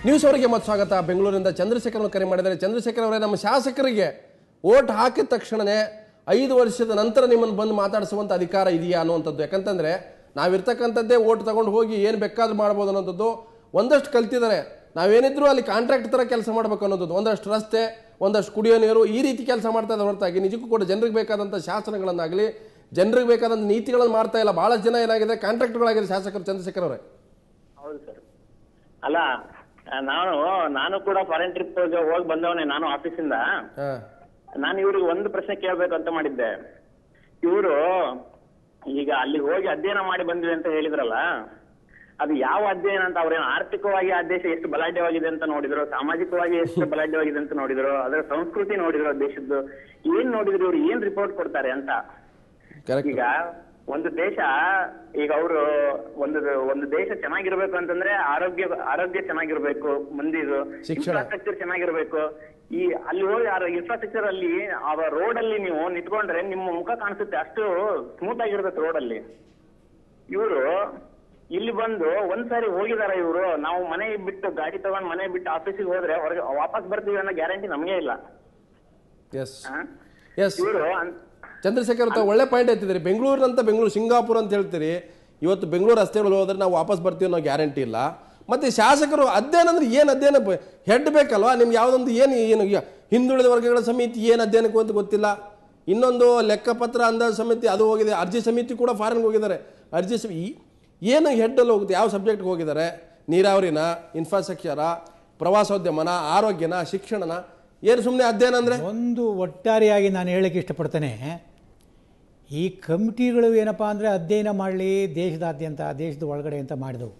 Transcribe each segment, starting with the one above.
News ಅವರಿಗೆ ಮತ್ತು ಸ್ವಾಗತ ಬೆಂಗಳೂರಿನಿಂದ ಚಂದ್ರಶೇಖರ್ ಕರೆ ಮಾಡಿದ್ದಾರೆ ಚಂದ್ರಶೇಖರ್ ಅವರೇ ನಮ್ಮ ಶಾಸಕರಿಗೆ ಓಟ್ ಹಾಕಿದ ತಕ್ಷಣನೇ ಐದು ವರ್ಷದ ನಂತರ ನಿಮ್ಮನ್ನು ಬಂದು ಮಾತಾಡಿಸುವಂಥ ಅಧಿಕಾರ ಇದೆಯಾ ಅನ್ನುವಂಥದ್ದು ಯಾಕಂತಂದ್ರೆ ನಾವಿರ್ತಕ್ಕಂಥದ್ದೇ ಓಟ್ ತಗೊಂಡು ಹೋಗಿ ಏನು ಬೇಕಾದ್ರೂ ಮಾಡ್ಬೋದು ಅನ್ನೋಂಥದ್ದು ಒಂದಷ್ಟು ಕಲ್ತಿದ್ದಾರೆ ನಾವೇನಿದ್ರು ಅಲ್ಲಿ ಕಾಂಟ್ರಾಕ್ಟ್ ಥರ ಕೆಲಸ ಮಾಡಬೇಕು ಅನ್ನೋದು ಒಂದಷ್ಟು ರಸ್ತೆ ಒಂದಷ್ಟು ಕುಡಿಯೋ ನೀರು ಈ ರೀತಿ ಕೆಲಸ ಮಾಡ್ತಾ ಇದ್ದಾರೆ ಹೊರತಾಗಿ ನಿಜಕ್ಕೂ ಕೂಡ ಜನರಿಗೆ ಬೇಕಾದಂಥ ಶಾಸನಗಳನ್ನಾಗಲಿ ಜನರಿಗೆ ಬೇಕಾದಂಥ ನೀತಿಗಳನ್ನು ಮಾಡ್ತಾ ಇಲ್ಲ ಭಾಳ ಜನ ಏನಾಗಿದೆ ಕಾಂಟ್ರಾಕ್ಟ್ಗಳಾಗಿದೆ ಶಾಸಕರು ಚಂದ್ರಶೇಖರ್ ಅವರೇ ಹೌದು ಸರ್ ಅಲ್ಲ ಆ, ನಾನು ನಾನು ಕೂಡ ಫಾರಿನ್ ಟ್ರಿಪ್ ಹೋಗಿ ಬಂದವನೇ ನಾನು ಆಫೀಸಿಂದ ಹಾಂ ನಾನು ಇವ್ರಿಗೆ ಒಂದು ಪ್ರಶ್ನೆ ಕೇಳಬೇಕು ಅಂತ ಮಾಡಿದ್ದೆ ಇವರು ಈಗ ಅಲ್ಲಿ ಹೋಗಿ ಅಧ್ಯಯನ ಮಾಡಿ ಬಂದ್ವಿ ಅಂತ ಹೇಳಿದ್ರಲ್ಲ ಅದು ಯಾವ ಅಧ್ಯಯನ ಅಂತ ಅವ್ರೇನು ಆರ್ಥಿಕವಾಗಿ ಆ ದೇಶ ಎಷ್ಟು ಬಲಾಢ್ಯವಾಗಿದೆ ಅಂತ ನೋಡಿದ್ರು ಸಾಮಾಜಿಕವಾಗಿ ಎಷ್ಟು ಬಲಾಢ್ಯವಾಗಿದೆ ಅಂತ ನೋಡಿದ್ರು ಅದರ ಸಂಸ್ಕೃತಿ ನೋಡಿದ್ರು ಆ ದೇಶದ್ದು ಏನ್ ನೋಡಿದ್ರು ಇವ್ರು ಏನ್ ರಿಪೋರ್ಟ್ ಕೊಡ್ತಾರೆ ಅಂತ ಕರೆಕ್ಟ್ ಈಗ ಒಂದು ದೇಶ ಈಗ ಅವರು ಒಂದು ಒಂದು ದೇಶ ಚೆನ್ನಾಗಿರ್ಬೇಕು ಅಂತಂದ್ರೆ ಆರೋಗ್ಯ ಆರೋಗ್ಯ ಚೆನ್ನಾಗಿರ್ಬೇಕು ಮಂದಿದು ಶಿಕ್ಷಣ. ಇನ್ಫ್ರಾಸ್ಟ್ರಕ್ಚರ್ ಚೆನ್ನಾಗಿರ್ಬೇಕು ಈ ಅಲ್ಲಿ ಹೋಗಿ ಇನ್ಫ್ರಾಸ್ಟ್ರಕ್ಚರ್ ಅಲ್ಲಿ ಆ ರೋಡ್ ಅಲ್ಲಿ ನೀವು ನಿಂತ್ಕೊಂಡ್ರೆ ನಿಮ್ಮ ಮುಖ ಕಾಣಿಸುತ್ತೆ ಅಷ್ಟು ಸ್ಮೂತ್ ಆಗಿರ್ಬೇಕು ರೋಡ್ ಅಲ್ಲಿ ಇವರು ಇಲ್ಲಿ ಬಂದು ಒಂದ್ಸಾರಿ ಹೋಗಿದಾರ ಇವರು ನಾವು ಮನೆ ಬಿಟ್ಟು ಗಾಡಿ ತಗೊಂಡ್ ಮನೆ ಬಿಟ್ಟು ಆಫೀಸಿಗೆ ಹೋದ್ರೆ ಹೊರಗೆ ವಾಪಸ್ ಬರ್ತೀವಿ ಅನ್ನೋ ಗ್ಯಾರಂಟಿ ನಮಗೆ ಇಲ್ಲ ಎಸ್ ಆ? ಎಸ್ ಇವರು ಚಂದ್ರಶೇಖರ್ ತಾವು ಒಳ್ಳೆ ಪಾಯಿಂಟ್ ಎತ್ತಿದ್ದೀರಿ ಬೆಂಗಳೂರಿನಂತ ಬೆಂಗಳೂರು ಸಿಂಗಾಪುರ್ ಅಂತ ಹೇಳ್ತೀರಿ ಇವತ್ತು ಬೆಂಗಳೂರು ರಸ್ತೆಗಳು ಹೋದ್ರೆ ನಾವು ವಾಪಸ್ ಬರ್ತೀವಿ ಅನ್ನೋ ಗ್ಯಾರಂಟಿ ಇಲ್ಲ ಮತ್ತೆ ಶಾಸಕರು ಅಧ್ಯಯನ ಅಂದ್ರೆ ಏನು ಅಧ್ಯಯನ ಹೆಡ್ ಬೇಕಲ್ವಾ ನಿಮ್ಗೆ ಯಾವುದೊಂದು ಏನು ಏನು ಈಗ ಹಿಂದುಳಿದ ವರ್ಗಗಳ ಸಮಿತಿ ಏನು ಅಧ್ಯಯನಕ್ಕೂ ಅಂತ ಗೊತ್ತಿಲ್ಲ ಇನ್ನೊಂದು ಲೆಕ್ಕಪತ್ರ ಅಂದಾಜು ಸಮಿತಿ ಅದು ಹೋಗಿದೆ ಅರ್ಜಿ ಸಮಿತಿ ಕೂಡ ಫಾರಿನ್ಗೆ ಹೋಗಿದ್ದಾರೆ ಅರ್ಜಿ ಸಮಿ ಈ- ಏನು ಹೆಡ್ಡಲ್ಲಿ ಹೋಗುತ್ತೆ ಯಾವ ಸಬ್ಜೆಕ್ಟ್ಗೆ ಹೋಗಿದ್ದಾರೆ ನೀರಾವರಿನ ಇನ್ಫ್ರಾಸ್ಟ್ರಕ್ಚರ ಪ್ರವಾಸೋದ್ಯಮನ ಆರೋಗ್ಯನ ಶಿಕ್ಷಣನ ಏನು ಸುಮ್ಮನೆ ಅಧ್ಯಯನ ಅಂದರೆ ಒಂದು ಒಟ್ಟಾರೆಯಾಗಿ ನಾನು ಹೇಳಕ್ಕೆ ಇಷ್ಟಪಡ್ತೇನೆ ಈ ಕಮಿಟಿಗಳು ಏನಪ್ಪ ಅಂದರೆ ಅಧ್ಯಯನ ಮಾಡಲಿ ದೇಶದಾದ್ಯಂತ ದೇಶದ ಒಳಗಡೆ ಅಂತ ಮಾಡಿದವು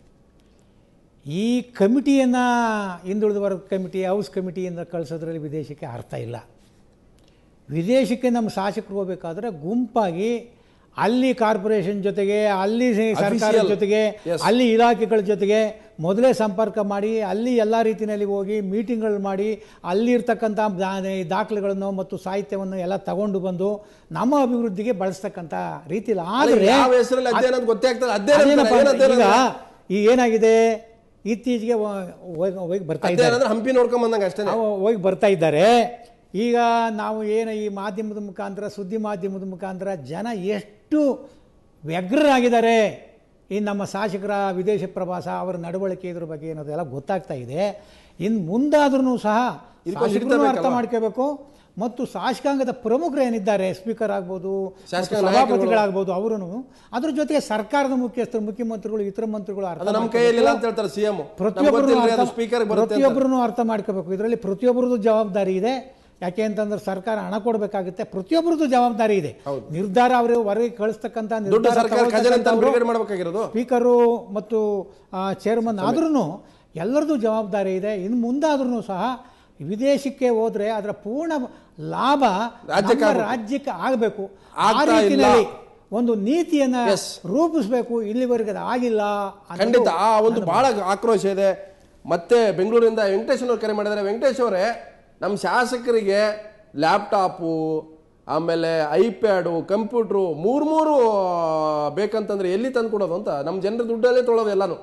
ಈ ಕಮಿಟಿಯನ್ನು ಹಿಂದುಳಿದ ವರ್ಗ ಕಮಿಟಿ ಹೌಸ್ ಕಮಿಟಿಯಿಂದ ಕಳಿಸೋದ್ರಲ್ಲಿ ವಿದೇಶಕ್ಕೆ ಅರ್ಥ ಇಲ್ಲ ವಿದೇಶಕ್ಕೆ ನಮ್ಮ ಶಾಸಕರು ಹೋಗಬೇಕಾದ್ರೆ ಗುಂಪಾಗಿ ಅಲ್ಲಿ ಕಾರ್ಪೊರೇಷನ್ ಜೊತೆಗೆ ಅಲ್ಲಿ ಸರ್ಕಾರದ Official. ಜೊತೆಗೆ Yes. ಅಲ್ಲಿ ಇಲಾಖೆಗಳ ಜೊತೆಗೆ ಮೊದಲೇ ಸಂಪರ್ಕ ಮಾಡಿ ಅಲ್ಲಿ ಎಲ್ಲ ರೀತಿಯಲ್ಲಿ ಹೋಗಿ ಮೀಟಿಂಗ್ಗಳು ಮಾಡಿ ಅಲ್ಲಿರ್ತಕ್ಕಂಥ ದಾ- ದಾಖಲೆಗಳನ್ನು ಮತ್ತು ಸಾಹಿತ್ಯವನ್ನು ಎಲ್ಲ ತಗೊಂಡು ಬಂದು ನಮ್ಮ ಅಭಿವೃದ್ಧಿಗೆ ಬಳಸ್ತಕ್ಕಂಥ ರೀತಿಯಲ್ಲಿ ಆದರೆ ಯಾವ ಹೆಸರಲ್ಲಿ ಅಧ್ಯಯನ ಅಂತ ಗೊತ್ತೇ ಆಗ್ತದೆ ಅಧ್ಯಯನ ಅದೇನಪ್ಪ ಅಂತಾರೆ, ಏನು ಅಂದ್ರೆ ಅಧ್ಯಯನ ಈಗ ಅಂದ್ರೆ? ಈ ಏನಾಗಿದೆ ಇತ್ತೀಚೆಗೆ ಹೋ- ಹೋಗಿ ಹೋಗಿ ಬರ್ತಾ ಅಧ್ಯಯನ ಇದ್ದಾರೆ ಅಂದ್ರೆ ಹಂಪಿ ನೋಡ್ಕೊಂಡ್ ಬಂದಂಗೆ ಅಷ್ಟೇ ಅವು ಹೋಗಿ ಬರ್ತಾ ಇದ್ದಾರೆ ಈಗ ನಾವು ಏನು ಈ ಮಾಧ್ಯಮದ ಮುಖಾಂತರ ಸುದ್ದಿ ಮಾಧ್ಯಮದ ಮುಖಾಂತರ ಜನ ಎಷ್ಟು ವ್ಯಗ್ರರಾಗಿದ್ದಾರೆ ಈ ನಮ್ಮ ಶಾಸಕರ ವಿದೇಶ ಪ್ರವಾಸ ಅವರ ನಡವಳಿಕೆ ಇದ್ರ ಬಗ್ಗೆ ಅನ್ನೋದೆಲ್ಲ ಗೊತ್ತಾಗ್ತಾ ಇದೆ ಇನ್ನು ಮುಂದಾದ್ರೂ ಸಹ ಇದಕ್ಕೊಂದು ಶಾಸಕರನ್ನು ಹಿಡಿತ ಅರ್ಥ ಬೇಕಲ್ವಾ? ಮಾಡ್ಕೋಬೇಕು ಮತ್ತು ಶಾಸಕಾಂಗದ ಪ್ರಮುಖರು ಏನಿದ್ದಾರೆ ಸ್ಪೀಕರ್ ಆಗ್ಬೋದು ಶಾಸಕ ಮತ್ತು ನಾಯಕರುಗಳು. ಸಭಾಪತಿಗಳಾಗ್ಬೋದು ಅವರು ಅದ್ರ ಜೊತೆಗೆ ಸರ್ಕಾರದ ಮುಖ್ಯಸ್ಥರು ಮುಖ್ಯಮಂತ್ರಿಗಳು ಇತರ ಮಂತ್ರಿಗಳು ಅರ್ಥ ಅದು ನಮ್ಮ ಮಾಡ್ಕೋಬೇಕು. ಕೈಯಲ್ಲಿ ಅಂತ ಹೇಳ್ತಾರೆ ಸಿಎಂ ಪ್ರತಿಯೊಬ್ಬರು ಅದು ಸ್ಪೀಕರ್ ಬರುತ್ತೆ ಅಂತ. ಪ್ರತಿಯೊಬ್ಬರನ್ನು ಅರ್ಥ ಮಾಡ್ಕೋಬೇಕು ಇದರಲ್ಲಿ ಪ್ರತಿಯೊಬ್ಬರದ್ದು ಜವಾಬ್ದಾರಿ ಇದೆ ಯಾಕೆ ಅಂತಂದ್ರೆ ಸರ್ಕಾರ ಹಣ ಕೊಡಬೇಕಾಗುತ್ತೆ ಪ್ರತಿಯೊಬ್ಬರದ್ದು ಜವಾಬ್ದಾರಿ ಇದೆ ನಿರ್ಧಾರ ಅವರು ಹೊರಗೆ ಕಳಿಸ್ತಕ್ಕಂಥ ದುಡ್ಡು ನಿರ್ಧಾರ ಸರ್ಕಾರ ಖಜಾನೆ ಅಂತ ತಗೊಳ್ತಕ್ಕಂಥವ್ರು ಬಿಡುಗಡೆ ಮಾಡ್ಬೇಕಾಗಿರೋದು ಸ್ಪೀಕರು ಮತ್ತು ಚೇರ್ಮನ್ ಆದ್ರೂ ಎಲ್ಲರದ್ದು ಜವಾಬ್ದಾರಿ ಇದೆ ಇನ್ನು ಮುಂದಾದ್ರೂ ಸಹ ವಿದೇಶಕ್ಕೆ ಹೋದ್ರೆ ಅದರ ಪೂರ್ಣ ಲಾಭ ರಾಜ್ಯಕ್ಕೆ ನಮ್ಮ ಆಗ್ಬೇಕು. ರಾಜ್ಯಕ್ಕೆ ಆಗಬೇಕು ಆ ಆಗ್ತಾ ಇಲ್ಲ. ರೀತಿಯಲ್ಲಿ ಒಂದು ನೀತಿಯನ್ನ Yes. ರೂಪಿಸಬೇಕು ಇಲ್ಲಿವರೆಗೆ ಅದು ಆಗಿಲ್ಲ ಅನ್ನೋದು ಖಂಡಿತ ಆ ಒಂದು ಬಹಳ ಆಕ್ರೋಶ ಇದೆ ಮತ್ತೆ ಬೆಂಗಳೂರಿಂದ ವೆಂಕಟೇಶ್ ಅವರು ಕರೆ ಮಾಡಿದ್ದಾರೆ ವೆಂಕಟೇಶ್ ಅವರೇ ನಮ್ಮ ಶಾಸಕರಿಗೆ ಲ್ಯಾಪ್ಟಾಪು ಆಮೇಲೆ ಐಪ್ಯಾಡು ಕಂಪ್ಯೂಟ್ರು ಮೂರು ಮೂರು ಬೇಕಂತಂದ್ರೆ ಎಲ್ಲಿ ತಂದು ಕೊಡೋದು ಅಂತ ನಮ್ಮ ಜನರ ದುಡ್ಡಲ್ಲೇ ತೊಳೋದು ಎಲ್ಲಾನು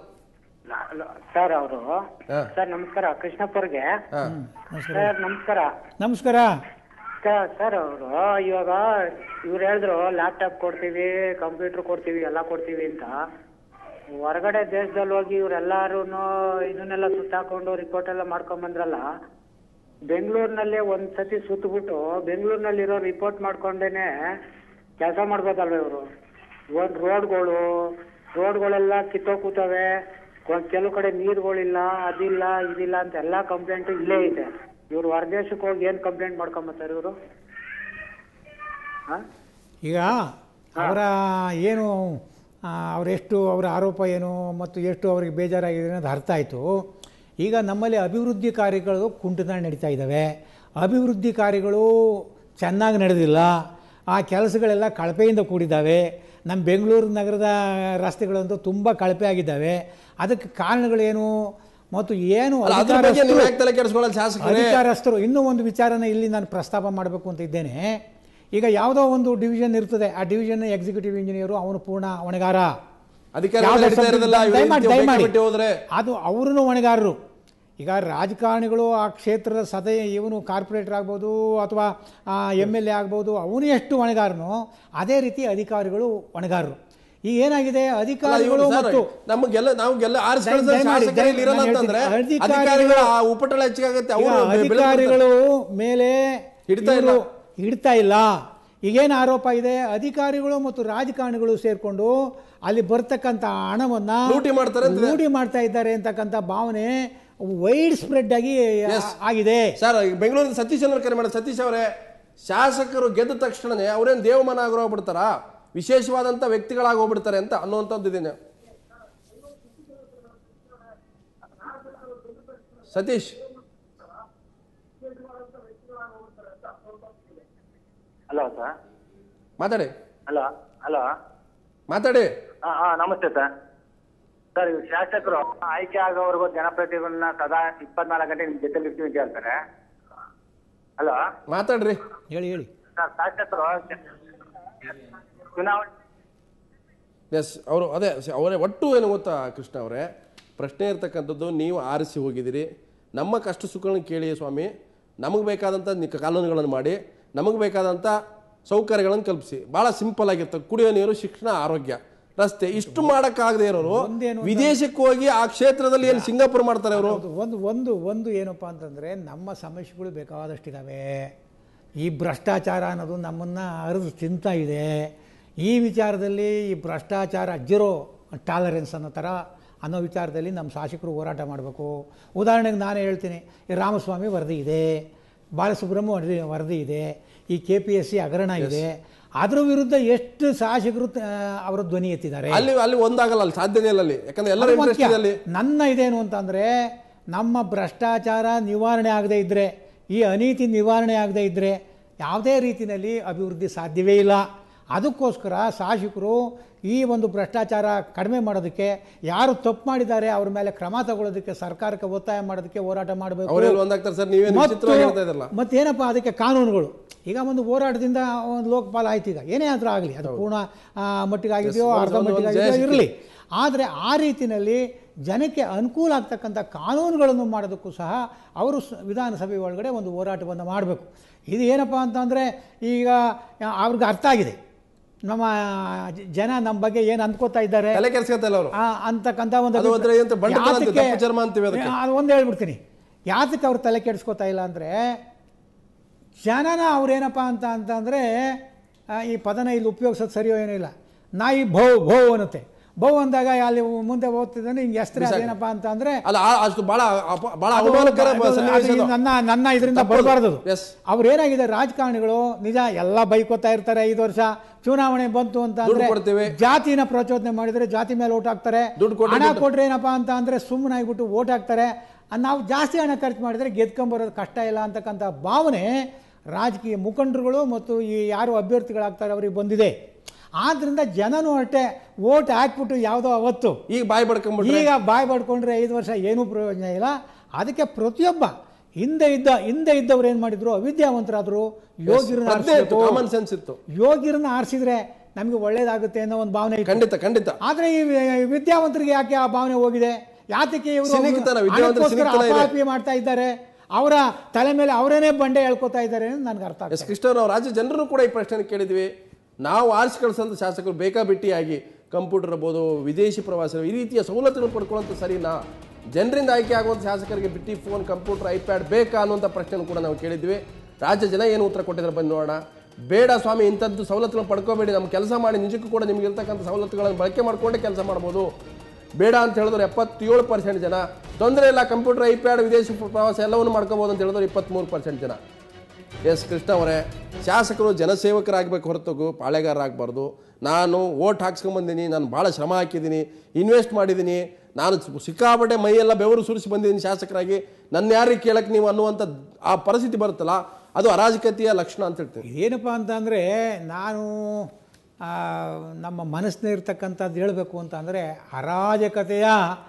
ಸರ್ ಅವರು ಹಾ. ಸರ್ ನಮಸ್ಕಾರ ಕೃಷ್ಣಪ್ಪ ಅವ್ರಿಗೆ ಹಾ. ಸರ್ ನಮಸ್ಕಾರ ನಮಸ್ಕಾರ ಸರ್ ಸರ್ ಅವರು ಇವಾಗ ಇವ್ರು ಹೇಳಿದ್ರು ಲ್ಯಾಪ್ಟಾಪ್ ಕೊಡ್ತೀವಿ ಕಂಪ್ಯೂಟರ್ ಕೊಡ್ತೀವಿ ಎಲ್ಲ ಕೊಡ್ತೀವಿ ಅಂತ ಹೊರಗಡೆ ದೇಶದಲ್ಲಿ ಹೋಗಿ ಇವ್ರೆಲ್ಲಾರು ಇದನ್ನೆಲ್ಲ ಸುತ್ತಾಕೊಂಡು ರಿಪೋರ್ಟ್ ಎಲ್ಲ ಮಾಡ್ಕೊಂಡ್ ಬಂದ್ರಲ್ಲ ಬೆಂಗಳೂರಿನಲ್ಲೇ ಒಂದ್ ಸತಿ ಸುತ್ತಬಿಟ್ಟು ಬೆಂಗಳೂರಿನಲ್ಲಿರೋ ರಿಪೋರ್ಟ್ ಮಾಡ್ಕೊಂಡೇನೆ ಕೆಲಸ ಮಾಡ್ಬೋದಲ್ವ ಇವರು ಒಂದ್ ರೋಡ್ಗಳು ರೋಡ್ಗಳೆಲ್ಲ ಕಿತ್ತೋಗ್ ಕೂತವೆ ಒಂದ್ ಕೆಲವು ಕಡೆ ನೀರುಗಳಿಲ್ಲ ಅದಿಲ್ಲ ಇದಿಲ್ಲ ಅಂತ ಎಲ್ಲಾ ಕಂಪ್ಲೇಂಟ್ ಇಲ್ಲೇ ಇದೆ ಇವ್ರು ಹೊರದೇಶಕ್ಕೆ ಹೋಗಿ ಏನ್ ಕಂಪ್ಲೇಂಟ್ ಮಾಡ್ಕೊಂಬತ್ತಾರೆ ಇವರು ಈಗ ಅವರ ಏನು ಆ, ಅವರೆಷ್ಟು ಅವರ ಆರೋಪ ಏನು ಮತ್ತು ಎಷ್ಟು ಅವರಿಗೆ ಬೇಜಾರಾಗಿದೆ ಅನ್ನೋದು ಅರ್ಥ ಆಯಿತು ಈಗ ನಮ್ಮಲ್ಲಿ ಅಭಿವೃದ್ಧಿ ಕಾರ್ಯಗಳು ಕುಂಠಿತ ನಡೀತಾ ಇದ್ದಾವೆ ಅಭಿವೃದ್ಧಿ ಕಾರ್ಯಗಳು ಚೆನ್ನಾಗಿ ನಡೆದಿಲ್ಲ ಆ ಕೆಲಸಗಳೆಲ್ಲ ಕಳಪೆಯಿಂದ ಕೂಡಿದ್ದಾವೆ ನಮ್ಮ ಬೆಂಗಳೂರು ನಗರದ ರಸ್ತೆಗಳಂತೂ ತುಂಬ ಕಳಪೆ ಆಗಿದ್ದಾವೆ ಅದಕ್ಕೆ ಕಾರಣಗಳೇನು ಮತ್ತು ಏನು ಅಲ್ಲ, ಅದ್ರ ಬಗ್ಗೆ ಅಧಿಕಾರಸ್ಥರು- ನೀವು ಯಾಕೆ ತಲೆ ಕೆಡಿಸ್ಕೊಳ್ಳಲ್ಲ ಶಾಸಕರೇ ಅಧಿಕಾರಸ್ಥರು ಇನ್ನೂ ಒಂದು ವಿಚಾರನ ಇಲ್ಲಿ ನಾನು ಪ್ರಸ್ತಾಪ ಮಾಡಬೇಕು ಅಂತ ಇದ್ದೇನೆ ಈಗ ಯಾವುದೋ ಒಂದು ಡಿವಿಷನ್ ಇರ್ತದೆ ಆ ಡಿವಿಷನ್ ಎಕ್ಸಿಕ್ಯೂಟಿವ್ ಇಂಜಿನಿಯರು ಅವನು ಪೂರ್ಣ ಹೊಣೆಗಾರ ಅಧಿಕಾರಿಗಳು ಯಾವ್ದೋ ನಡೀತಾ ಇರೋದಿಲ್ಲ, subject- ಇವ್ರು ದಯಮಾಡಿ ಈ ರೀತಿ ದಯಮಾಡಿ ಬಿಟ್ಟು ಹೋದ್ರೆ ಅದು ಅವ್ರೂ ಹೊಣೆಗಾರರು ಈಗ ರಾಜಕಾರಣಿಗಳು ಆ ಕ್ಷೇತ್ರದ ಸದೇ ಇವನು ಕಾರ್ಪೊರೇಟರ್ ಆಗ್ಬೋದು ಅಥವಾ ಎಮ್ ಎಲ್ ಎ ಆಗ್ಬೋದು ಅವನು ಎಷ್ಟು ಹೊಣೆಗಾರನೋ ಅದೇ ರೀತಿ ಅಧಿಕಾರಿಗಳು ಹೊಣೆಗಾರರು ಈಗ ಏನಾಗಿದೆ ಅಲ್ಲ, ಅಧಿಕಾರಿಗಳು ಇವ್ರು ಸರ್, ಮತ್ತು ನಮಗೆಲ್ಲ ನಾವ್ಗೆಲ್ಲ ಆರಿಸಿ ದಯ- ಕಳ್ಸಿದ ದಯಮಾಡಿ, ಶಾಸಕರು ಇಲ್ಲಿ ಇರಲ್ಲ ನಾನು ಅಂತಂದ್ರೆ ಹೇಳ್ತೀನಿ, ಅಧಿಕಾರಿಗಳ ಆ ಉಪಟಳ ಹೆಚ್ಚಾಗುತ್ತೆ ಈಗ ಅವರು ಅಧಿಕಾರಿಗಳು ಮೇಲೆ ಹಿಡ್ತಾ ಇವ್ರು ಇಲ್ಲ. ಹಿಡ್ತಾ ಇಲ್ಲ ಈಗೇನು ಆರೋಪ ಇದೆ ಅಧಿಕಾರಿಗಳು ಮತ್ತು ರಾಜಕಾರಣಿಗಳು ಸೇರ್ಕೊಂಡು ಅಲ್ಲಿ ಬರ್ತಕ್ಕಂಥ ಹಣವನ್ನ ಲೂಟಿ ಮಾಡ್ತಾರೆ ಅಂತಿದೆ. ಲೂಟಿ ಮಾಡ್ತಾ ಇದ್ದಾರೆ ಅಂತಕ್ಕಂಥ ಭಾವನೆ ವೈಡ್ ಸ್ಪ್ರೆಡ್ ಆಗಿ ಆಗಿದೆ ಸರ್ ಈಗ ಬೆಂಗಳೂರಿನ ಸತೀಶ್ ಅವ್ರ ಕರೆ ಮಾಡಿ ಸತೀಶ್ ಅವರೇ ಶಾಸಕರು ಗೆದ್ದ ತಕ್ಷಣನೇ ಅವ್ರೇನ್ ದೇವಮನ ಆಗೋ ಹೋಗ್ಬಿಡ್ತಾರ ವಿಶೇಷವಾದಂತ ವ್ಯಕ್ತಿಗಳಾಗಿ ಹೋಗ್ಬಿಡ್ತಾರೆ ಅಂತ ಅನ್ನುವಂಥದ್ದು ಇದೆ ಸತೀಶ್ ಹಲೋ ಸರ್ ಮಾತಾಡಿ ಹಲೋ ಹಲೋ ಮಾತಾಡಿ ಹಾ ಹಾ ನಮಸ್ತೆ ಸರ್ ಸರ್ ಇವ್ರು ಶಾಸಕರು ಆಯ್ಕೆ ಆಗೋವರೆಗೂ ಜನಪ್ರತಿನಿಧಿಗಳನ್ನ ಸದಾ ಇಪ್ಪತ್ನಾಲ್ಕು ಗಂಟೆ ನಿಮ್ ಜೊತೆ ಇರ್ತೀವಿ ಅಂತ ಹೇಳ್ತಾರೆ ಹಲೋ ಮಾತಾಡ್ರಿ ಹೇಳಿ ಹೇಳಿ ಸರ್ ಶಾಸಕರು ಚುನಾವಣೆ ಎಸ್ ಅವರು ಅದೇ ಸ- ಅವರೇ ಒಟ್ಟು ಏನು ಗೊತ್ತಾ ಕೃಷ್ಣ ಅವರೇ ಪ್ರಶ್ನೆ ಇರ್ತಕ್ಕಂಥದ್ದು ನೀವು ಆರಿಸಿ ಹೋಗಿದ್ದೀರಿ ನಮ್ಮ ಕಷ್ಟ ಸುಖಗಳನ್ನು ಕೇಳಿ ಸ್ವಾಮಿ ನಮಗೆ ಬೇಕಾದಂಥ ನಿ- ಕಾನೂನುಗಳನ್ನು ಮಾಡಿ ನಮಗೆ ಬೇಕಾದಂಥ ಸೌಕರ್ಯಗಳನ್ನು ಕಲ್ಪಿಸಿ ಭಾಳ ಸಿಂಪಲ್ ಆಗಿರ್ತದೆ ಕುಡಿಯೋ ನೀರು ಶಿಕ್ಷಣ ಆರೋಗ್ಯ ರಸ್ತೆ ಇಷ್ಟು ಮಾಡೋಕ್ಕಾಗದೆ ಇರೋರು ಒಂದೇನು ವಿದೇಶಕ್ಕೆ ಹೋಗಿ ಆ ಕ್ಷೇತ್ರದಲ್ಲಿ ಏನು ಸಿಂಗಾಪುರ್ ಮಾಡ್ತಾರೆ ಅವರು ಹೌದು ಒಂದು ಒಂದು ಒಂದು ಏನಪ್ಪ ಅಂತಂದರೆ ನಮ್ಮ ಸಮಸ್ಯೆಗಳು ಬೇಕಾದಷ್ಟಿದ್ದಾವೆ ಈ ಭ್ರಷ್ಟಾಚಾರ ಅನ್ನೋದು ನಮ್ಮನ್ನು ಹರಿದು ತಿಂತಾ ಇದೆ ಈ ವಿಚಾರದಲ್ಲಿ ಈ ಭ್ರಷ್ಟಾಚಾರ ಜೀರೋ ಟಾಲರೆನ್ಸ್ ಅನ್ನೋ ಥರ ಅನ್ನೋ ವಿಚಾರದಲ್ಲಿ ನಮ್ಮ ಶಾಸಕರು ಹೋರಾಟ ಮಾಡಬೇಕು ಉದಾಹರಣೆಗೆ ನಾನು ಹೇಳ್ತೀನಿ ಈ ರಾಮಸ್ವಾಮಿ ವರದಿ ಇದೆ ಬಾಲಸುಬ್ರಹ್ಮ ವರದಿ ವರದಿ ಇದೆ ಈ ಕೆ ಪಿ ಎಸ್ ಸಿ ಹಗರಣ ಇದೆ ಅದ್ರ ವಿರುದ್ಧ ಎಷ್ಟು ಶಾಸಕರು ಆ, ಅವರ ಧ್ವನಿ ಎತ್ತಿದ್ದಾರೆ ಅಲ್ಲಿ ಅಲ್ಲಿ ಒಂದಾಗಲ್ಲ ಅಲ್ಲಿ ಸಾಧ್ಯನೇ ಇಲ್ಲ ಅಲ್ಲಿ ಯಾಕಂದ್ರೆ ಎಲ್ಲರ ಅದು ಇಂಟ್ರೆಸ್ಟ್ ಮುಖ್ಯ. ಇದೆ ಅಲ್ಲಿ ನನ್ನ ಇದೇನು ಅಂತಂದರೆ ನಮ್ಮ ಭ್ರಷ್ಟಾಚಾರ ನಿವಾರಣೆ ಆಗದೇ ಇದ್ದರೆ ಈ ಅನೀತಿ ನಿವಾರಣೆ ಆಗದೇ ಇದ್ದರೆ ಯಾವುದೇ ರೀತಿಯಲ್ಲಿ ಅಭಿವೃದ್ಧಿ ಸಾಧ್ಯವೇ ಇಲ್ಲ ಅದಕ್ಕೋಸ್ಕರ ಶಾಸಕರು ಈ ಒಂದು ಭ್ರಷ್ಟಾಚಾರ ಕಡಿಮೆ ಮಾಡೋದಕ್ಕೆ ಯಾರು ತಪ್ಪು ಮಾಡಿದ್ದಾರೆ ಅವ್ರ ಮೇಲೆ ಕ್ರಮ ತಗೊಳ್ಳೋದಕ್ಕೆ ಸರ್ಕಾರಕ್ಕೆ ಒತ್ತಾಯ ಮಾಡೋದಕ್ಕೆ ಹೋರಾಟ ಮಾಡಬೇಕು ಅವರೆಲ್ಲ ಒಂದಾಗ್ತಾರೆ ಸರ್ ನೀವೇನು ವಿಚಿತ್ರವಾಗಿ ಹೇಳ್ತಾ ಇದ್ರಲ್ಲ ಮತ್ತೇನಪ್ಪ ಅದಕ್ಕೆ ಕಾನೂನುಗಳು ಈಗ ಒಂದು ಹೋರಾಟದಿಂದ ಒಂದು ಲೋಕಪಾಲ ಆಯ್ತು ಈಗ ಏನೇ ಆದರೂ ಆಗಲಿ ಅದು ಪೂರ್ಣ ಆ, ಮಟ್ಟಿಗೆ ಆಗಿದೆಯೋ ಒಂದು- ಅರ್ಧ ಒಂದು ಮಟ್ಟಿಗೆ ಜಯ ಆಗಿದೆಯೋ ಸಿಕ್ಕಿದೆ. ಇರಲಿ ಆದರೆ ಆ ರೀತಿಯಲ್ಲಿ ಜನಕ್ಕೆ ಅನುಕೂಲ ಆಗ್ತಕ್ಕಂಥ ಕಾನೂನುಗಳನ್ನು ಮಾಡೋದಕ್ಕೂ ಸಹ ಅವರು ಸ- ವಿಧಾನಸಭೆ ಒಳಗಡೆ ಒಂದು ಹೋರಾಟವನ್ನು ಮಾಡಬೇಕು ಇದು ಏನಪ್ಪ ಅಂತಂದರೆ ಈಗ ಅವ್ರಿಗೆ ಅರ್ಥ ಆಗಿದೆ ನಮ್ಮ ಜ- ಜನ ನಮ್ಮ ಬಗ್ಗೆ ಏನು ಅಂದ್ಕೋತಾ ಇದ್ದಾರೆ ತಲೆ ಕೆಲ್ಸಕ್ಕೆ ಅವರು ಆ, ಅಂತಕ್ಕಂಥ ಒಂದು ಅದು ಅಂದ್ರೆ ಅಭಿಪ್ರಾಯ- ಎಂತ ಬಂಡತನ ಅಂತೀವಿ, ಯಾತಕ್ಕೆ- ದಪ್ಪು ಚರ್ಮ ಅಂತೀವಿ ಅದಕ್ಕೆ. ಅದು ಒಂದು ಹೇಳ್ಬಿಡ್ತೀನಿ ಯಾತಕ್ಕೆ ಅವ್ರು ತಲೆ ಕೆಡಿಸ್ಕೋತಾ ಇಲ್ಲ ಅಂದರೆ ಜನನ ಅವ್ರೇನಪ್ಪ ಅಂತ ಅಂತಂದರೆ ಈ ಪದನ ಇಲ್ಲಿ ಉಪಯೋಗಿಸೋದು ಸರಿಯೋ ಏನೂ ಇಲ್ಲ ನಾಯಿ ಭೌ ಭೌ ಅನ್ನುತ್ತೆ ಭೌ ಅಂದಾಗ ಅಲ್ಲಿ ಮುಂದೆ ಹೋಗ್ತಿದ್ದಾನೆ ಹಿಂಗೆ ಹೆಸ್ರು ಅದೇನಪ್ಪ ಅಂತ ಅಂದರೆ ಅಲ್ಲ ಆ- ಅಷ್ಟು ಬಹಳ ಅಪ- ಬಹಳ ಅವಮಾನಕರ ಬ- ಸನ್ನಿವೇಶ ಅದು. ನನ್ನ ನನ್ನ ಇದರಿಂದ ತಪ್ಪದು. ಬರಬಾರ್ದು Yes. ಅವ್ರು ಏನಾಗಿದೆ ರಾಜಕಾರಣಿಗಳು ನಿಜ ಎಲ್ಲ ಬೈಕೋತಾ ಇರ್ತಾರೆ ಐದು ವರ್ಷ ಚುನಾವಣೆ ಬಂತು ಅಂತ ದುಡ್ಡು ಅಂದ್ರೆ ಕೊಡ್ತೀವಿ. ಜಾತಿನ ಪ್ರಚೋದನೆ ಮಾಡಿದ್ರೆ ಜಾತಿ ಮೇಲೆ ಓಟ್ ಹಾಕ್ತಾರೆ ದುಡ್ಡು ಕೊಟ್ರೆ ಹಣ ದುಡ್ಡು. ಕೊಟ್ರೆ ಏನಪ್ಪಾ ಅಂತ ಅಂದ್ರೆ ಸುಮ್ಮನೆ ಆಗ್ಬಿಟ್ಟು ಓಟ್ ಹಾಕ್ತಾರೆ ಅದ್ ನಾವು ಜಾಸ್ತಿ ಹಣ ಖರ್ಚು ಮಾಡಿದ್ರೆ ಗೆದ್ಕೊಂಬರೋದು ಕಷ್ಟ ಇಲ್ಲ ಅಂತಕ್ಕಂಥ ಭಾವನೆ ರಾಜಕೀಯ ಮುಖಂಡರುಗಳು ಮತ್ತು ಈ ಯಾರು ಅಭ್ಯರ್ಥಿಗಳಾಗ್ತಾರೆ ಅವ್ರಿಗೆ ಬಂದಿದೆ ಆದ್ರಿಂದ ಜನನೂ ಅಷ್ಟೇ ಓಟ್ ಹಾಕ್ಬಿಟ್ಟು ಯಾವುದೋ ಅವತ್ತು ಈಗ ಬಾಯಿ ಬಡ್ಕೊಂಡ್ಬಿಟ್ರೆ ಈಗ ಬಾಯ್ ಪಡ್ಕೊಂಡ್ರೆ ಐದು ವರ್ಷ ಏನೂ ಪ್ರಯೋಜನ ಇಲ್ಲ ಅದಕ್ಕೆ ಪ್ರತಿಯೊಬ್ಬ ಹಿಂದೆ ಇದ್ದ ಹಿಂದೆ ಇದ್ದವ್ರು ಏನು ಮಾಡಿದ್ರು ಅವಿದ್ಯಾವಂತರಾದ್ರು ಯೋಗಿರನ್ನ ಪ್ರಜ್ಞೆ ಇತ್ತು ಆರಿಸ್ಬೇಕು. ಕಾಮನ್ ಸೆನ್ಸ್ ಇತ್ತು ಯೋಗಿರನ್ನ ಆರಿಸಿದ್ರೆ ನಮಗೆ ಒಳ್ಳೇದಾಗುತ್ತೆ ಅನ್ನೋ ಒಂದು ಭಾವನೆ ಇತ್ತು ಖಂಡಿತ ಖಂಡಿತ ಆದ್ರೆ ಈ ವಿ- ವಿದ್ಯಾವಂತರಿಗೆ ಯಾಕೆ ಆ ಭಾವನೆ ಹೋಗಿದೆ ಯಾತಕ್ಕೆ ಇವರು ಸಿನಿಕಿತನ, ವಿದ್ಯಾವಂತರ ಸಿನಿಕಿತನ ಇದೆ. ಅಪಾಪಿ ಮಾಡ್ತಾ ಇದ್ದಾರೆ ಅವರ ತಲೆ ಮೇಲೆ ಅವರೇನೇ ಬಂಡೆ ಹೇಳ್ಕೊತಾ ಇದ್ದಾರೆ ಅಂತ ನನಗೆ ಅರ್ಥ ಎಸ್ ಆಗ್ತದೆ ಕೃಷ್ಣ ನಾವು ರಾಜ್ಯ ಜನರನ್ನು ಕೂಡ ಈ ಪ್ರಶ್ನೆ ಕೇಳಿದ್ವಿ ನಾವು ಆರಿಸಿ ಕಳಿಸಂತ ಶಾಸಕರು ಬೇಕಾಬಿಟ್ಟಿಯಾಗಿ ಕಂಪ್ಯೂಟರ್ ಇರ್ಬೋದು ವಿದೇಶಿ ಪ್ರವಾಸ ಈ ರೀತಿಯ ಸವಲತ್ತುಗಳು ಪಡ್ಕೊಳ್ಳೋಂಥ ಸರಿನಾ ಜನರಿಂದ ಆಯ್ಕೆ ಆಗುವಂಥ ಶಾಸಕರಿಗೆ ಬಿಟ್ಟು ಫೋನ್ ಕಂಪ್ಯೂಟರ್ ಐಪ್ಯಾಡ್ ಬೇಕಾ ಅನ್ನುವಂಥ ಪ್ರಶ್ನೆ ಕೂಡ ನಾವು ಕೇಳಿದ್ವಿ ರಾಜ್ಯ ಜನ ಏನು ಉತ್ತರ ಕೊಟ್ಟಿದ್ದಾರೆ ಬಂದು ನೋಡೋಣ ಬೇಡ ಸ್ವಾಮಿ ಇಂಥದ್ದು ಸವಲತ್ತುಗಳನ್ನು ಪಡ್ಕೋಬೇಡಿ ನಮ್ಮ ಕೆಲಸ ಮಾಡಿ ನಿಜಕ್ಕೂ ಕೂಡ ನಿಮ್ಗೆ ಇರ್ತಕ್ಕಂಥ ಸವಲತ್ತುಗಳನ್ನು ಬಳಕೆ ಮಾಡಿಕೊಂಡೇ ಕೆಲಸ ಮಾಡ್ಬೋದು ಬೇಡ ಅಂತ ಹೇಳಿದ್ರೆ ಎಪ್ಪತ್ತೇಳು ಪರ್ಸೆಂಟ್ ಜನ ತೊಂದರೆ ಇಲ್ಲ ಕಂಪ್ಯೂಟರ್ ಐಪ್ಯಾಡ್ ವಿದೇಶಿ ಪ್ರವಾಸ ಎಲ್ಲವನ್ನು ಮಾಡ್ಕೋಬೋದು ಅಂತ ಹೇಳಿದ್ರೆ ಇಪ್ಪತ್ತ್ಮೂರು ಪರ್ಸೆಂಟ್ ಜನ ಎಸ್ ಕೃಷ್ಣ ಅವರೇ ಶಾಸಕರು ಜನಸೇವಕರಾಗಬೇಕು ಹೊರತು ಪಾಳೆಗಾರರಾಗಬಾರ್ದು ನಾನು ಓಟ್ ಹಾಕ್ಸ್ಕೊಂಬಂದಿನಿ ನಾನು ಭಾಳ ಶ್ರಮ ಹಾಕಿದ್ದೀನಿ ಇನ್ವೆಸ್ಟ್ ಮಾಡಿದ್ದೀನಿ ನಾನು ಸಿಕ್ಕಾಪಟ್ಟೆ ಮೈಯೆಲ್ಲ ಬೆವರು ಸುರಿಸಿ ಬಂದಿದ್ದೀನಿ ಶಾಸಕರಾಗಿ ನನ್ನ ಯಾರಿಗೆ ಕೇಳಕ್ಕೆ ನೀವು ಅನ್ನುವಂಥ ಆ ಪರಿಸ್ಥಿತಿ ಬರುತ್ತಲ್ಲ ಅದು ಅರಾಜಕತೆಯ ಲಕ್ಷಣ ಅಂತ ಹೇಳ್ತೀನಿ ಏನಪ್ಪ ಅಂತ ಅಂದರೆ ನಾನು ಆ, ನಮ್ಮ ಮನಸ್ಸಿನ ಇರ್ತಕ್ಕಂಥದ್ದು ಹೇಳಬೇಕು ಅಂತ ಅಂದರೆ ಅರಾಜಕತೆಯ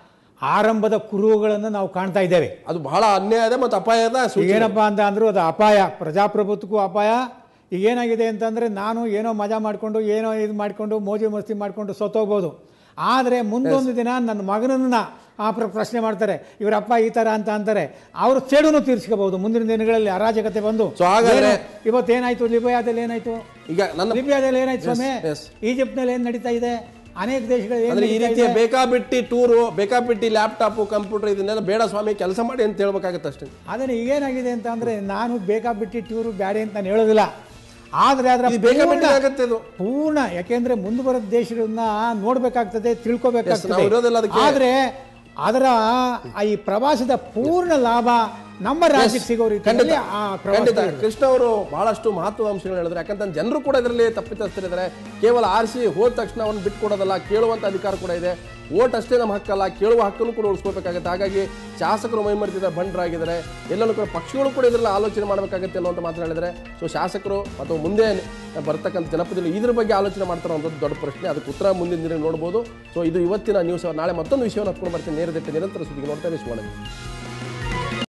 ಆರಂಭದ ಕುರುಹುಗಳನ್ನು ನಾವು ಕಾಣ್ತಾ ಇದ್ದೇವೆ ಅದು ಬಹಳ ಅನ್ಯಾಯದ ಮತ್ತು ಅಪಾಯದ ಸೂಚನೆ. ಏನಪ್ಪ ಅಂತ ಅಂದರೂ ಅದು ಅಪಾಯ ಪ್ರಜಾಪ್ರಭುತ್ವಕ್ಕೂ ಅಪಾಯ ಈಗ ಏನಾಗಿದೆ ಅಂತಂದರೆ ನಾನು ಏನೋ ಮಜಾ ಮಾಡಿಕೊಂಡು ಏನೋ ಇದು ಮಾಡಿಕೊಂಡು ಮೋಜು ಮಸ್ತಿ ಮಾಡಿಕೊಂಡು ಸತ್ತೋಗ್ಬೋದು ಆದರೆ ಮುಂದೊಂದು ದಿನ ನನ್ನ ಮಗನನ್ನ ಆ ಪ್ರ- ಪ್ರಶ್ನೆ ಮಾಡ್ತಾರೆ ಇವರಪ್ಪ ಈ ಥರ ಅಂತ ಅಂತಾರೆ ಅವರು ಸೇಡುನು ತೀರಿಸ್ಕೋಬಹುದು ಮುಂದಿನ ದಿನಗಳಲ್ಲಿ ಅರಾಜಕತೆ ಬಂದು So ಹಾಗಾದ್ರೆ- ಏನು, ಇವತ್ತೇನಾಯ್ತು ಲಿಬಿಯಾದಲ್ಲಿ ಏನಾಯ್ತು ಈಗ ನನ್ನ ಲಿಬಿಯಾದಲ್ಲಿ ಏನಾಯ್ತು ಸ್ವಾಮಿ yes. ಈಜಿಪ್ಟ್ನಲ್ಲಿ ಏನು ನಡೀತಾ ಇದೆ ಅನೇಕ ದೇಶಗಳು ಏನ್ ಅಂದ್ರೆ ಈ ನಡೀತಾ ರೀತಿಯ ಇದೆ? ಬೇಕಾಬಿಟ್ಟಿ ಟೂರು ಬೇಕಾಬಿಟ್ಟಿ ಲ್ಯಾಪ್ಟಾಪ್ ಕಂಪ್ಯೂಟರ್ ಇದನ್ನೆಲ್ಲ ಬೇಡ ಸ್ವಾಮಿ ಕೆಲಸ ಮಾಡಿ ಅಂತ ಹೇಳ್ಬೇಕಾಗತ್ತೆ ಅಷ್ಟೇ ಆದರೆ ಈಗೇನಾಗಿದೆ ಅಂತ ಅಂದ್ರೆ ನಾನು ಬೇಕಾಬಿಟ್ಟಿ ಟೂರು ಬ್ಯಾಡಿ ಅಂತ ನಾನು ಹೇಳೋದಿಲ್ಲ ಆದರೆ ಅದರ ಇದು ಬೇಕಾಬಿಟ್ಟಿ ಪೂರ್ಣ- ಆಗತ್ತೆ ಇದು ಪೂರ್ಣ ಯಾಕೆಂದ್ರೆ ಮುಂದುವರೆದ ದೇಶಗಳನ್ನ ನೋಡ್ಬೇಕಾಗ್ತದೆ Yes, ತಿಳ್ಕೊಬೇಕಾಗ್ತದೆ ನಾವು ಇರೋದೆಲ್ಲ ಅದಕ್ಕೆ. ಆದ್ರೆ ಅದರ ಆ ಈ ಪ್ರವಾಸದ ಪೂರ್ಣ ಲಾಭ ನಮ್ಮ ರಾಜ್ಯಕ್ಕೆ ಸಿಗೋ ರೀತಿಯಲ್ಲಿ ಖಂಡಿತ ಆ ಪ್ರವಾಸ ಖಂಡಿತ ಕೃಷ್ಣ ಅವರು ಬಹಳಷ್ಟು ಮಹತ್ವಾಂಶಗಳು ಹೇಳಿದ್ರು ಯಾಕಂದ್ರೆ ಜನರು ಕೂಡ ಇದರಲ್ಲಿ ತಪ್ಪಿತಸ್ಥರಿದ್ದಾರೆ ಕೇವಲ ಆರಿಸಿ ಹೋದ ತಕ್ಷಣ ಅವನು ಬಿಟ್ಕೊಡೋದಲ್ಲ ಕೇಳುವಂತ ಅಧಿಕಾರ ಕೂಡ ಇದೆ ಓಟ್ ಅಷ್ಟೇ ನಮ್ಮ ಹಕ್ಕಲ್ಲ ಕೇಳುವ ಹಕ್ಕನ್ನು ಕೂಡ ಉಳಿಸ್ಕೋಬೇಕಾಗುತ್ತೆ ಹಾಗಾಗಿ ಶಾಸಕರು ಮೈಮರ್ತಿದ್ದಾರೆ ಬಂಡರಾಗಿದ್ದಾರೆ ಎಲ್ಲನೂ ಕೂಡ ಪಕ್ಷಗಳು ಕೂಡ ಇದರಲ್ಲಿ ಆಲೋಚನೆ ಮಾಡಬೇಕಾಗುತ್ತೆ ಅನ್ನುವಂಥ ಮಾತು ಹೇಳಿದರೆ ಸೊ ಶಾಸಕರು ಅಥವಾ ಮುಂದೆ ಬರ್ತಕ್ಕಂಥ ಜನಪದಗಳು ಇದ್ರ ಬಗ್ಗೆ ಆಲೋಚನೆ ಮಾಡ್ತಾರೋ ಅನ್ನೋದು ದೊಡ್ಡ ಪ್ರಶ್ನೆ ಅದಕ್ಕೆ ಉತ್ತರ ಮುಂದಿನ ದಿನ ನೋಡ್ಬೋದು ಸೊ ಇದು ಇವತ್ತಿನ ನ್ಯೂಸ್ ನಾಳೆ ಮತ್ತೊಂದು ವಿಷಯವನ್ನು ಹತ್ಕೊಂಡು ಬರ್ತೀನಿ ನೇರದಿಟ್ಟು ನಿರಂತರ ಸುದ್ದಿಗೆ ನೋಡ್ತಾ ಇರಿ ಸುವರ್ಣ.